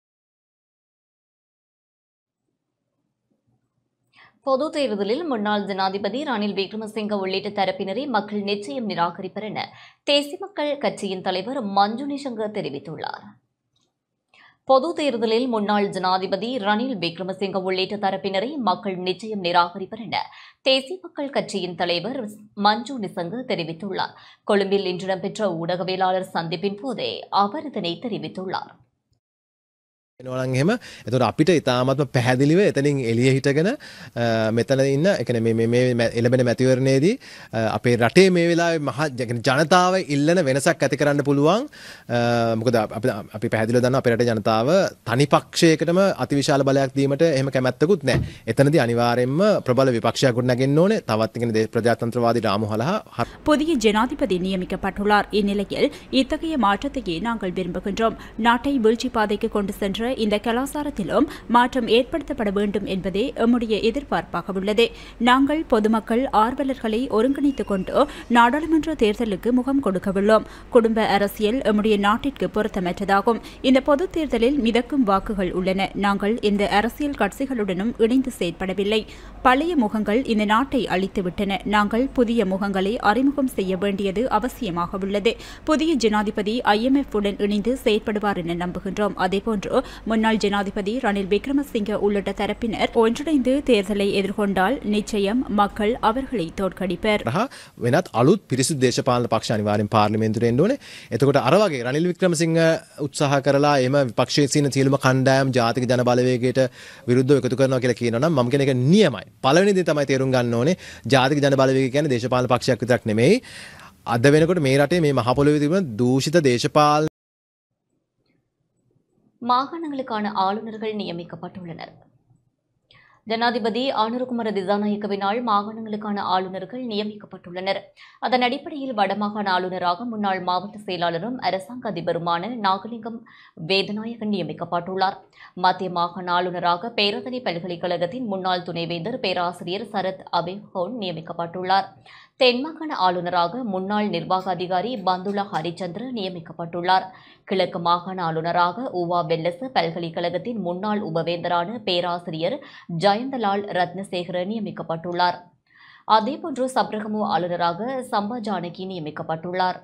S1: பொது தேர்தலில் முன்னாள் ஜனாதிபதி ரணில் விக்ரமசிங்க உள்ளிட்ட தரப்பினரை மக்கள் நிச்சயம் நிராகரிப்பர் என தேசிய மக்கள் கட்சியின் தலைவர் மஞ்சு நிஷங்க தெரிவித்துள்ளார் பொது தேர்தலில் முன்னாள் ஜனாதிபதி ரணில் விக்ரமசிங்க உள்ளிட்ட தரப்பினரை மக்கள் நிச்சயம் நிராகரிப்பர் என தேசிய மக்கள் கட்சியின் தலைவர் மஞ்சு நிசங்க தெரிவித்துள்ளார் கொழும்பில் இன்று இடம்பெற்ற ஊடகவியலாளர் சந்திப்பின் போதே அவர் இதனை தெரிவித்துள்ளார்
S12: එනවනන් එහෙම එතොට අපිට ඉතාමත්ම පැහැදිලිව එතනින් එලිය හිටගෙන අ, මෙතන ඉන්න එකන මේ මේ මැ- එළබෙන මැතිවරණයේදී අ, අපේ රටේ මේ වෙලා මහ ජ- ජනතාව ඉල්ලන වෙනසක් ඇති කරන්න පුළුවන් අ, මොකද අප- අපි පැදිල දන්න අපේ රට ජනතාව තනි පක්ෂයකටම අතිවිශාල බලයක් දීමට එහෙම කැමැත්තකුත් නෑ එතනදි අනිවාරෙන්ම ප්‍රබල විපක්ෂයක් ගොඩ නැගෙන්න්න ඕනේ තවත්ගෙන දේ ප්‍රජාතන්ත්‍රවාදී රාමු හලහා හ-
S3: புதிய ஜனாதிபதி நியமிக்கப்பட்டுள்ளார் இந்நிலையில் இத்தகைய மாற்றத்தையே நாங்கள் விரும்புகின்றோம் நாட்டை வீழ்ச்சி பாதைக்கு கொண்டு சென்ற இந்த கலாசாரத்திலும் மாற்றம் ஏற்படுத்தப்பட வேண்டும் என்பதே எம்முடைய எதிர்பார்ப்பாக உள்ளது நாங்கள் பொதுமக்கள் ஆர்வலர்களை ஒருங்கிணைத்துக் கொண்டு நாடாளுமன்ற தேர்தலுக்கு முகம் கொடுக்கவுள்ளோம் குடும்ப அரசியல் எம்முடைய நாட்டிற்கு பொருத்தமற்றதாகும் இந்த பொதுத் தேர்தலில் மிதக்கும் வாக்குகள் உள்ளன நாங்கள் இந்த அரசியல் கட்சிகளுடனும் இணைந்து செயற்படவில்லை பழைய முகங்கள் இந்த நாட்டை அழித்துவிட்டன நாங்கள் புதிய முகங்களை அறிமுகம் செய்ய வேண்டியது அவசியமாக உள்ளது புதிய ஜனாதிபதி ஐஎம்எஃப் உடன் இணைந்து செயற்படுவார் என நம்புகின்றோம் அதேபோன்று முன்னாள் ஜனாதிபதி ரணில் விக்ரமசிங்க உள்ளிட்ட தரப்பினர் ஒன்றிணைந்து தேர்தலை எதிர்கொண்டால் நிச்சயம் மக்கள் அவர்களை தோற்கடிப்பர்
S12: රහ වෙනත් අලුත් පිරිසු දේශපාලන පක්ෂ අනිවාරෙන් පාර්ලිමේන්තුරෙන් ඕනේ එතකොට අර වගේ රනිල් වික්‍රමසිංහ උත්සාහ කරලා එම විපක්ෂයේ සින සියලුම කණ්ඩායම් ජාතික ජන බලවේගයට විරුද්ධව එකතු කරනවා කියලා කියනවා නම් මම කියන එක නියමයි පළවෙනි දේ තමයි තේරුම් ගන්න ඕනේ ජාතික ජන බලවේගය කියන්නේ දේශපාලන පක්ෂයක් විතරක් නෙමෙයි අද වෙනකොට මේ රටේ මේ මහ පොළොවේ තිබෙන දූෂිත දේශපාලන
S1: மாகாணங்களுக்கான ஆளுநர்கள் நியமிக்கப்பட்டுள்ளனர் ஜனாதிபதி ஆனுருகுமர திசாநாயக்கவினால் மாகாணங்களுக்கான ஆளுநர்கள் நியமிக்கப்பட்டுள்ளனர் அதன் அடிப்படையில் வடமாகாண ஆளுநராக முன்னாள் மாவட்ட செயலாளரும் அரசாங்க அதிபருமான நாகலிங்கம் வேதநாயகன் நியமிக்கப்பட்டுள்ளார் மத்திய மாகாண ஆளுநராக பேரதனை பல்கலைக்கழகத்தின் முன்னாள் துணைவேந்தர் பேராசிரியர் சரத் அபேஹோன் நியமிக்கப்பட்டுள்ளார் தென்மாகாண ஆளுநராக முன்னாள் நிர்வாக அதிகாரி பந்துலா ஹரிச்சந்திர நியமிக்கப்பட்டுள்ளார் கிழக்கு மாகாண ஆளுநராக உவா வெல்லச பல்கலைக்கழகத்தின் முன்னாள் உபவேந்தரான பேராசிரியர் ஜெயந்தலால் ரத்னசேகர நியமிக்கப்பட்டுள்ளார் அதேபோன்று சப்ரகமு ஆளுநராக சம்பா ஜானகி நியமிக்கப்பட்டுள்ளார்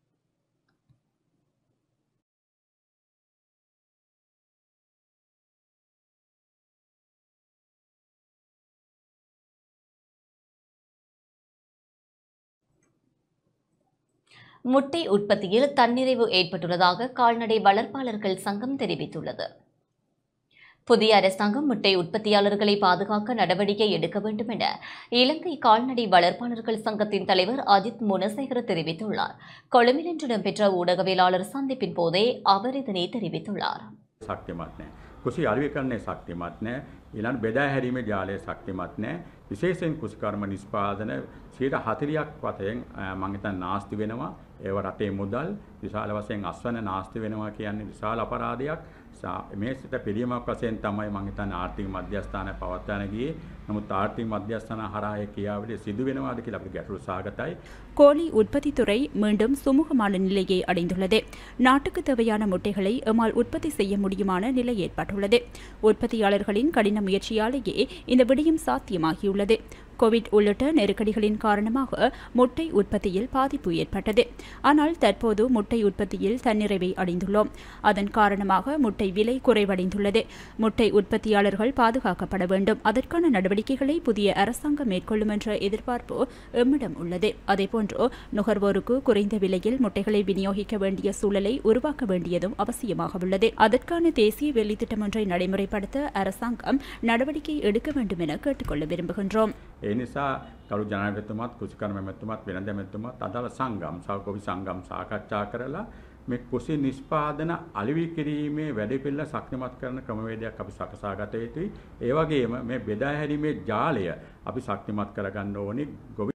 S1: முட்டை உற்பத்தியில் தன்னிறைவு ஏற்பட்டுள்ளதாக கால்நடை வளர்ப்பாளர்கள் சங்கம் தெரிவித்துள்ளது புதிய அரசாங்கம் முட்டை உற்பத்தியாளர்களை பாதுகாக்க நடவடிக்கை எடுக்க வேண்டும் என இலங்கை கால்நடை வளர்ப்பாளர்கள் சங்கத்தின் தலைவர் அஜித் முனசேகர தெரிவித்துள்ளார் கொழும்பில் இன்று இடம்பெற்ற ஊடகவியலாளர் சந்திப்பின் போதே அவர் இதனை தெரிவித்துள்ளார்
S13: ශක්තිමත් නෑ. කුසි අලුව කරන්නේ ශක්තිමත් නෑ ඊළඟ බෙදා හැරීමේ ජාලය ශක්තිමත් නෑ විශේෂයෙන් කුසිකර්ම නිෂ්පාදන සියයට හතලියක් වතයෙන් මං හිතන්නේ නාස්ති වෙනවා ඒව රටේ මුදල් විශාල වශයෙන් අස්වන නාස්ති වෙනවා කියන්නේ විශාල අපරාධයක් සා- මේ සිත පිළියමක් වශයෙන් තමයි මං හිතන්නේ ආර්ථික මධ්‍යස්ථානය පවත්වාන ගියේ නමුත් ආර්ථික මධ්‍යස්ථාන හරහා ඒ ක්‍රියාවලිය සිදු වෙනවාද කියලා අපිට ගැටලු සහගතයි
S3: கோழி உற்பத்தித்துறை மீண்டும் சுமூகமான நிலையை அடைந்துள்ளது நாட்டுக்கு தேவையான முட்டைகளை எம்மால் உற்பத்தி செய்ய முடியுமான நிலை ஏற்பட்டுள்ளது உற்பத்தியாளர்களின் கடின முயற்சியாலேயே இந்த விடயம் சாத்தியமாகியுள்ளது கோவிட் உள்ளிட்ட நெருக்கடிகளின் காரணமாக முட்டை உற்பத்தியில் பாதிப்பு ஏற்பட்டது ஆனால் தற்போது முட்டை உற்பத்தியில் தன்னிறைவை அடைந்துள்ளோம் அதன் காரணமாக முட்டை விலை குறைவடைந்துள்ளது முட்டை உற்பத்தியாளர்கள் பாதுகாக்கப்பட வேண்டும் அதற்கான நடவடிக்கைகளை புதிய அரசாங்கம் மேற்கொள்ளும் என்ற எதிர்பார்ப்பு எம்மிடம் உள்ளது அதேபோன்று நுகர்வோருக்கு குறைந்த விலையில் முட்டைகளை விநியோகிக்க வேண்டிய சூழலை உருவாக்க வேண்டியதும் அவசியமாக உள்ளது அதற்கான தேசிய வேலைத்திட்டம் ஒன்றை நடைமுறைப்படுத்த அரசாங்கம் நடவடிக்கை எடுக்க வேண்டும் என கேட்டுக்கொள்ள விரும்புகின்றோம்
S13: ඒ නිසා කරු ජනගතුමත් කෘෂිකර්ම මැතුමත් වෙනද මැතුමත් අදාළ සංගම් සහ කොවි සංගම් සාකච්ඡා කරලා මේ කුසි නිෂ්පාදන අලෙවි කිරීමේ වැඩපිළිවෙල ශක්තිමත් කරන ක්‍රමවේදයක් අපි සකසා ගත යුතුයි. ඒ වගේම මේ බෙදා හැරීමේ ජාලය අපි ශක්තිමත් කරගන්න ඕනේ. ගොවි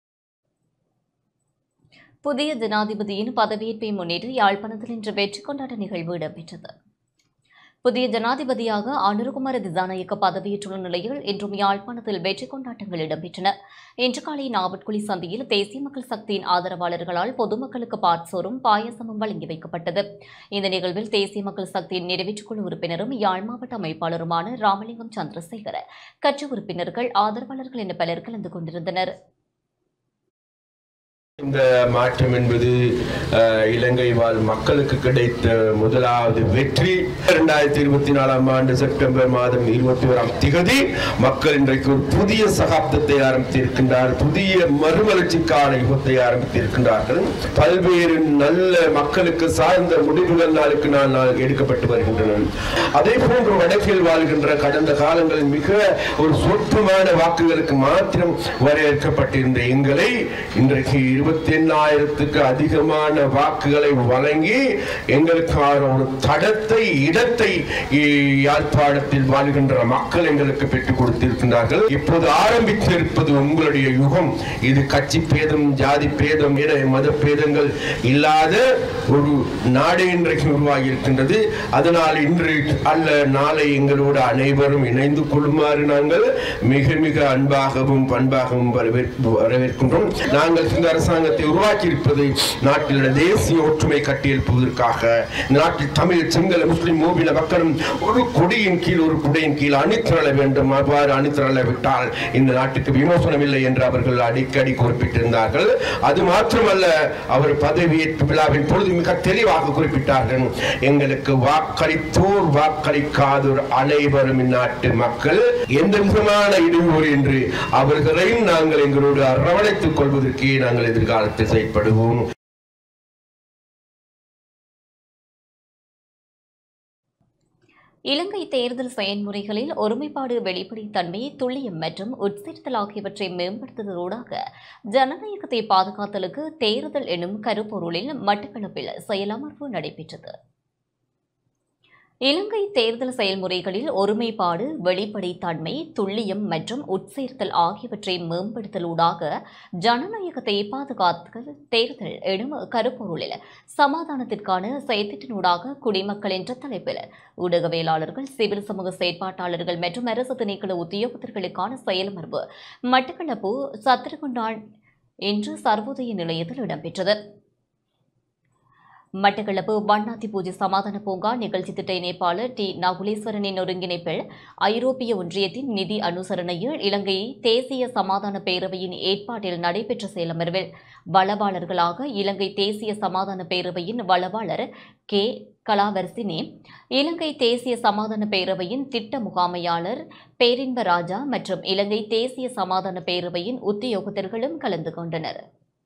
S1: புதிய ஜனாதிபதியின் பதவியேற்பை முன்னிட்டு யாழ்ப்பாணத்தில் இன்று வெற்றி கொண்டாட்ட நிகழ்வு இடம்பெற்றது புதிய ஜனாதிபதியாக அனுருகுமார திசாநாயக்க பதவியேற்றுள்ள நிலையில் இன்றும் யாழ்ப்பாணத்தில் வெற்றி கொண்டாட்டங்கள் இடம்பெற்றன இன்று காலை நாவட்குழி சந்தையில் தேசிய மக்கள் சக்தியின் ஆதரவாளர்களால் பொதுமக்களுக்கு பாட்சோறும் பாயசமும் வழங்கி வைக்கப்பட்டது இந்த நிகழ்வில் தேசிய மக்கள் சக்தியின் நிறைவேற்றுக்குழு உறுப்பினரும் யாழ் மாவட்ட அமைப்பாளருமான ராமலிங்கம் சந்திரசேகர கட்சி உறுப்பினர்கள் ஆதரவாளர்கள் என பலர் கலந்து கொண்டிருந்தனர்
S14: இந்த மாற்றம் என்பது அஹ், இலங்கை வாழ் மக்களுக்கு கிடைத்த முதலாவது வெற்றி இரண்டாயிரத்தி இருபத்தி நாலாம் ஆண்டு செப்டம்பர் மாதம் இருபத்தி ஓராம் திகதி மக்கள் இன்றைக்கு ஒரு புதிய சகாப்தத்தை ஆரம்பித்திருக்கின்றார் புதிய மறுமலர்ச்சிக்கான யுகத்தை ஆரம்பித்திருக்கின்றார்கள் பல்வேறு நல்ல மக்களுக்கு சார்ந்த முடிவுகள் நாளுக்கு நாள் நாள் எடுக்கப்பட்டு வருகின்றன அதே போன்று வடக்கில் வாழ்கின்ற கடந்த காலங்களில் மிக ஒரு சொற்பமான வாக்குகளுக்கு மாத்திரம் வரையறுக்கப்பட்டிருந்த எங்களை இன்றைக்கு இருபத்தி எண்ணாயிரத்துக்கு அதிகமான வாக்குகளை வழங்கி எங்களுக்கான ஒரு தடத்தை இடத்தை இ- யாழ்ப்பாணத்தில் வாழ்கின்ற மக்கள் எங்களுக்கு பெற்றுக் கொடுத்திருக்கின்றார்கள் இப்போது ஆரம்பித்திருப்பது உங்களுடைய யுகம் இது கட்சி பேதம் ஜாதி பேதம் என மத பேதங்கள் இல்லாத ஒரு நாடு இன்றைக்கு உருவாகி இருக்கின்றது அதனால் இன்று அல்ல நாளை எங்களோடு அனைவரும் இணைந்து கொள்ளுமாறு நாங்கள் மிக மிக அன்பாகவும் பண்பாகவும் வரவேற்பு வரவேற்கின்றோம் நாங்கள் இந்த அரசாங்கத்தை உருவாக்கி இருப்பது நாட்டில் தேசிய ஒற்றுமை கட்டியெழுப்புவதற்காக இந்த நாட்டில் தமிழ் சிங்கள முஸ்லிம் மூவின மக்களும் ஒரு கொடியின் கீழ் ஒரு குடையின் கீழ் அணிதிரள வேண்டும் அவ்வாறு அணிதிரள விட்டால் இந்த நாட்டுக்கு விமோசனம் இல்லை என்று அவர்கள் அடிக்கடி குறிப்பிட்டிருந்தார்கள் அது மாத்திரமல்ல அவர் பதவியேற்பு விழாவின் பொழுது மிக தெளிவாக குறிப்பிட்டார்கள் எங்களுக்கு வாக்களித்தோர் வாக்களிக்காதோர் அனைவரும் இந்நாட்டு மக்கள் எந்த விதமான இடையூறு என்று அவர்களையும் நாங்கள் எங்களோடு அரவணைத்துக் கொள்வதற்கே நாங்கள் எதிர்காலத்தில் செயற்படுவோம்
S1: இலங்கை தேர்தல் செயல்முறைகளில் ஒருமைப்பாடு வெளிப்படைத்தன்மை துல்லியம் மற்றும் உட்செலுத்தல் ஆகியவற்றை மேம்படுத்துவதோடாக ஜனநாயகத்தை பாதுகாத்தலுக்கு தேர்தல் எனும் கருப்பொருளில் மட்டக்களப்பில் செயலமர்வு நடைபெற்றது இலங்கை தேர்தல் செயல்முறைகளில் ஒருமைப்பாடு வெளிப்படைத்தன்மை துல்லியம் மற்றும் உட்சேர்த்தல் ஆகியவற்றை மேம்படுத்தலூடாக ஜனநாயகத்தை பாதுகாத்தல் தேர்தல் எனும் கருப்பொருளில் சமாதானத்திற்கான செயற்திட்டனூடாக குடிமக்கள் என்ற தலைப்பில் ஊடகவியலாளர்கள் சிவில் சமூக செயற்பாட்டாளர்கள் மற்றும் அரசு திணைக்கள உத்தியோகத்தர்களுக்கான செயலமர்வு மட்டக்களப்பு சத்திரகுண்டான் இன்று சர்வோதய நிலையத்தில் இடம்பெற்றது மட்டக்களப்பு வண்ணாத்தி பூஜை சமாதான பூங்கா நிகழ்ச்சி திட்ட இணைப்பாளர் டி நகுலேஸ்வரனின் ஒருங்கிணைப்பில் ஐரோப்பிய ஒன்றியத்தின் நிதி அனுசரணையில் இலங்கை தேசிய சமாதான பேரவையின் ஏற்பாட்டில் நடைபெற்ற செயலமர்வில் வளவாளர்களாக இலங்கை தேசிய சமாதான பேரவையின் வளவாளர் கே கலாவர்சினி இலங்கை தேசிய சமாதான பேரவையின் திட்ட முகாமையாளர் பேரின்ப ராஜா மற்றும் இலங்கை தேசிய சமாதான பேரவையின் உத்தியோகத்தர்களும் கலந்து கொண்டனர்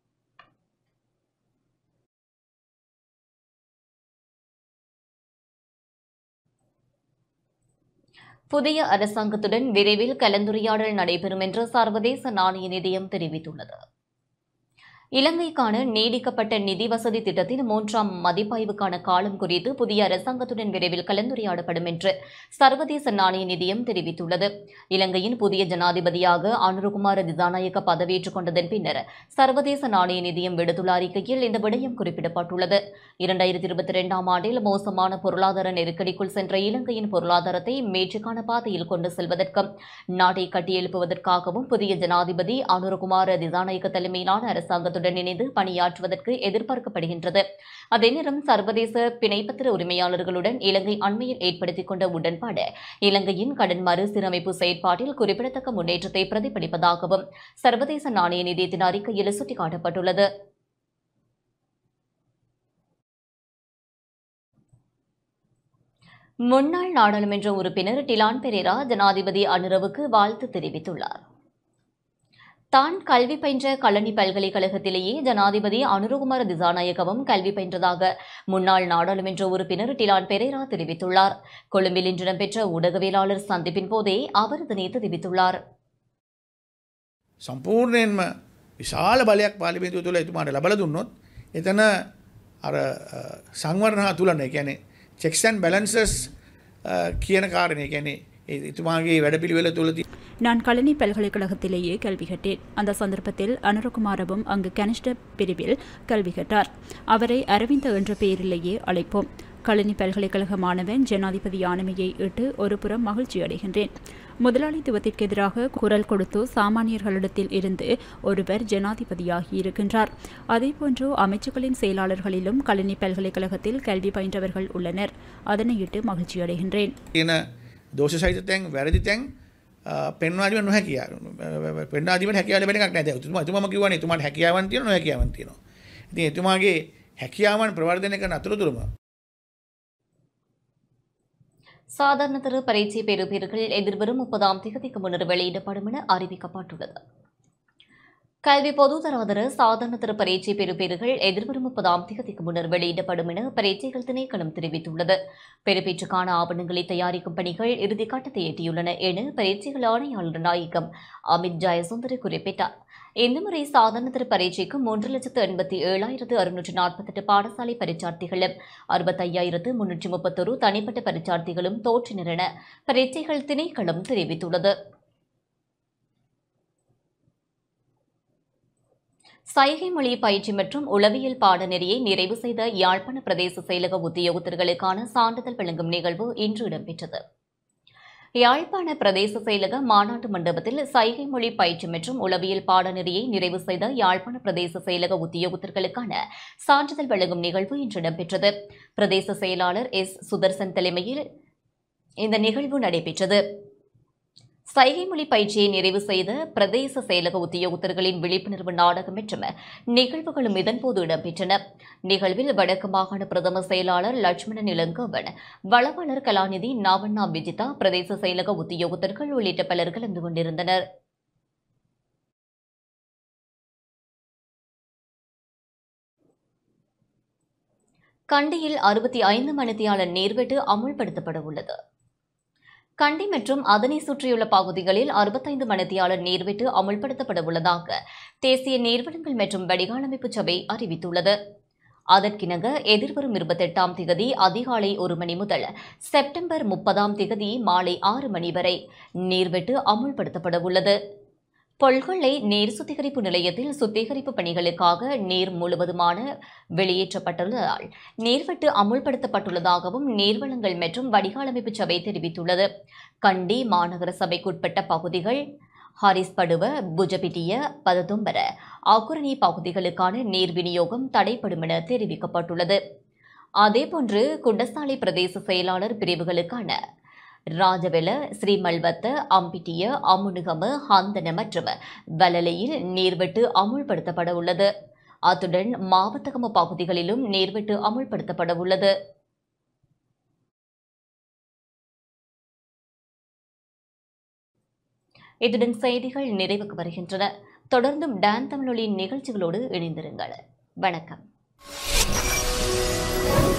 S1: புதிய அரசாங்கத்துடன் விரைவில் கலந்துரையாடல் நடைபெறும் என்று சர்வதேச நாணய நிதியம் தெரிவித்துள்ளது இலங்கைக்கான நீடிக்கப்பட்ட நிதி வசதி திட்டத்தின் மூன்றாம் மதிப்பாய்வுக்கான காலம் குறித்து புதிய அரசாங்கத்துடன் விரைவில் கலந்துரையாடப்படும் என்று சர்வதேச நாணய நிதியம் தெரிவித்துள்ளது இலங்கையின் புதிய ஜனாதிபதியாக அனுருகுமார திசாநாயக்க பதவியேற்றுக் கொண்டதன் பின்னர் சர்வதேச நாணய நிதியம் விடுத்துள்ள அறிக்கையில் இந்த விடயம் குறிப்பிடப்பட்டுள்ளது இரண்டாயிரத்தி இருபத்தி இரண்டாம் ஆண்டில் மோசமான பொருளாதார நெருக்கடிக்குள் சென்ற இலங்கையின் பொருளாதாரத்தை மேற்றுக்கான பாதையில் கொண்டு செல்வதற்கும் நாட்டை கட்டியெழுப்புவதற்காகவும் புதிய ஜனாதிபதி அனுருகுமார திசாநாயக்க தலைமையிலான அரசாங்கத்துடன் இணைந்து பணியாற்றுவதற்கு எதிர்பார்க்கப்படுகின்றது அதே நேரம் சர்வதேச பிணைப்பத்திர உரிமையாளர்களுடன் இலங்கை அண்மையில் ஏற்படுத்திக் கொண்ட உடன்பாடு இலங்கையின் கடன் மறுசீரமைப்பு செயற்பாட்டில் குறிப்பிடத்தக்க முன்னேற்றத்தை பிரதிபலிப்பதாகவும் சர்வதேச நாணய நிதியத்தின் அறிக்கையில் சுட்டிக்காட்டப்பட்டுள்ளது முன்னாள் நாடாளுமன்ற உறுப்பினர் டிலான் பெரேரா ஜனாதிபதி அனுரவுக்கு வாழ்த்து தெரிவித்துள்ளார் தான் கல்வி பயின்ற கல்லணி பல்கலைக்கழகத்திலேயே ஜனாதிபதி அனுரகுமார திசாநாயகவும் கல்வி பயின்றதாக முன்னாள் நாடாளுமன்ற உறுப்பினர் டிலான் பெரேரா தெரிவித்துள்ளார் கொழும்பில் இன்று இடம்பெற்ற ஊடகவியலாளர் சந்திப்பின் போதே அவர் இதனை தெரிவித்துள்ளார்
S15: සම්පූර්ණයෙන්ම විශාල බලයක් පාලිමේන්තුව තුළ එතුමාට ලබල දුන්නොත් එතන අර සංවර්ණහා තුලන එකැනෙ චෙක්සන් බැලන්සස් කියන කාරණය ගැනෙ එතුමාගේ වැඩපිළිවෙල තුළති
S3: நான் கழனி பல்கலைக்கழகத்திலேயே கல்வி கற்றேன் அந்த சந்தர்ப்பத்தில் அனுரகுமாரவும் அங்கு கனிஷ்ட பிரிவில் கல்வி கற்றார் அவரை அரவிந்த என்ற பெயரிலேயே அழைப்போம் கழனி பல்கலைக்கழக மாணவன் ஜனாதிபதி ஆனமையை இட்டு ஒரு புறம் மகிழ்ச்சி அடைகின்றேன் முதலாளித்துவத்திற்கு எதிராக குரல் கொடுத்து சாமானியர்களிடத்தில் இருந்து ஒருவர் ஜனாதிபதியாகி இருக்கின்றார் அதேபோன்று அமைச்சுக்களின் செயலாளர்களிலும் கழனி பல்கலைக்கழகத்தில் கல்வி பயின்றவர்கள் உள்ளனர் அதனையிட்டு மகிழ்ச்சி அடைகின்றேன்
S15: කියන දෝෂ සහිත තැන් වැරදි තැන් පෙන්වාදිව නොහැකිය පෙන්නාදිව හැකියාල වෙනක් නැද තුම තුම කිවන තුමට හැකියාවන් තියෙන නොහැකියාවන් තියෙනවා ඉතින් එතුමාගේ හැකියාවන් ප්‍රවර්ධනය කරන අතුරතුරම
S1: சாதாரண தர பரீட்சை பெறுபேறுகள் எதிர்வரும் முப்பதாம் தேதிக்கு முன்னர் வெளியிடப்படும் என அறிவிக்கப்பட்டுள்ளது கல்வி பொதுதராதர சாதாரண தர பரீட்சை பெறுபேறுகள் எதிர்வரும் முப்பதாம் தேதிக்கு முன்னர் வெளியிடப்படும் என பரீட்சைகள் திணைக்களம் தெரிவித்துள்ளது பெறுபேற்றுக்கான ஆவணங்களை தயாரிக்கும் பணிகள் இறுதிக்கட்டத்தை எட்டியுள்ளன என பரீட்சைகள் ஆணையாளர் நாயகம் அமித் ஜெயசுந்தர் குறிப்பிட்டார் இந்த முறை சாதாரண தர பரீட்சைக்கு மூன்று லட்சத்து எண்பத்தி ஏழாயிரத்து அறுநூற்று நாற்பத்தெட்டு பாடசாலை பரீட்சார்த்திகளும் அறுபத்தையாயிரத்து முன்னூற்றி முப்பத்தொரு தனிப்பட்ட பரீட்சார்த்திகளும் தோற்றினர் என பரீட்சைகள் திணைக்களம் தெரிவித்துள்ளது சைகை மொழி பயிற்சி மற்றும் உளவியல் பாடநெறியை நிறைவு செய்த யாழ்ப்பாண பிரதேச செயலக உத்தியோகத்தர்களுக்கான சான்றிதழ் வழங்கும் நிகழ்வு இன்று இடம்பெற்றது யாழ்ப்பாண பிரதேச செயலக மாநாட்டு மண்டபத்தில் சைகை மொழி பயிற்சி மற்றும் உளவியல் பாடநெறியை நிறைவு செய்த யாழ்ப்பாண பிரதேச செயலக உத்தியோகத்தர்களுக்கான சான்றிதழ் வழங்கும் நிகழ்வு இன்று இடம்பெற்றது பிரதேச செயலாளர் எஸ் சுதர்சன் தலைமையில் இந்த நிகழ்வு நடைபெற்றது சைகை மொழி பயிற்சியை நிறைவு செய்த பிரதேச செயலக உத்தியோகத்தர்களின் விழிப்புணர்வு நாடகம் மற்றும் நிகழ்வுகளும் இதன்போது இடம்பெற்றன நிகழ்வில் வடக்கு மாகாண பிரதம செயலாளர் லட்சுமணன் இளங்கோவன் வளவாளர் கலாநிதி நாவண்ணா விஜிதா பிரதேச செயலக உத்தியோகத்தர்கள் உள்ளிட்ட பலர் கலந்து கொண்டிருந்தனர் கண்டியில் அறுபத்தி ஐந்து மணித்தியாளர் நீர்வெட்டு அமுல்படுத்தப்பட உள்ளது கண்டி மற்றும் அதனை சுற்றியுள்ள பகுதிகளில் அறுபத்தைந்து மணித்தியாளர் நீர்வெட்டு அமுல்படுத்தப்பட உள்ளதாக தேசிய நீர்வளங்கள் மற்றும் வடிகாலமைப்பு சபை அறிவித்துள்ளது அதற்கிணங்க எதிர்வரும் இருபத்தெட்டாம் திகதி அதிகாலை ஒரு மணி முதல் செப்டம்பர் முப்பதாம் திகதி மாலை ஆறு மணி வரை நீர்வெட்டு அமுல்படுத்தப்பட உள்ளது பொல்கொள்ளை நீர் சுத்திகரிப்பு நிலையத்தில் சுத்திகரிப்பு பணிகளுக்காக நீர் முழுவதுமான வெளியேற்றப்பட்டுள்ளதால் நீர்வெட்டு அமுல்படுத்தப்பட்டுள்ளதாகவும் நீர்வளங்கள் மற்றும் வடிகாலமைப்பு சபை தெரிவித்துள்ளது கண்டி மாநகர சபைக்குட்பட்ட பகுதிகள் ஹாரிஸ்படுவ புஜபிட்டிய பததும்பர ஆக்குரணி பகுதிகளுக்கான நீர் விநியோகம் தடைப்படும் என தெரிவிக்கப்பட்டுள்ளது அதேபோன்று குண்டசாலை பிரதேச செயலாளர் பிரிவுகளுக்கான ராஜவெல ஸ்ரீமல்வத்த அம்பிட்டிய அமுனுகம ஹந்தன மற்றும் வலலையில் நீர்வெட்டு அமுல்படுத்தப்பட உள்ளது அத்துடன் மாவட்டகம பகுதிகளிலும் நீர்வெட்டு அமுல்படுத்தப்பட உள்ளது இத்துடன் செய்திகள் நிறைவுக்கு வருகின்றன தொடர்ந்தும் டான் தமிழொலியின் நிகழ்ச்சிகளோடு இணைந்திருங்கள் வணக்கம்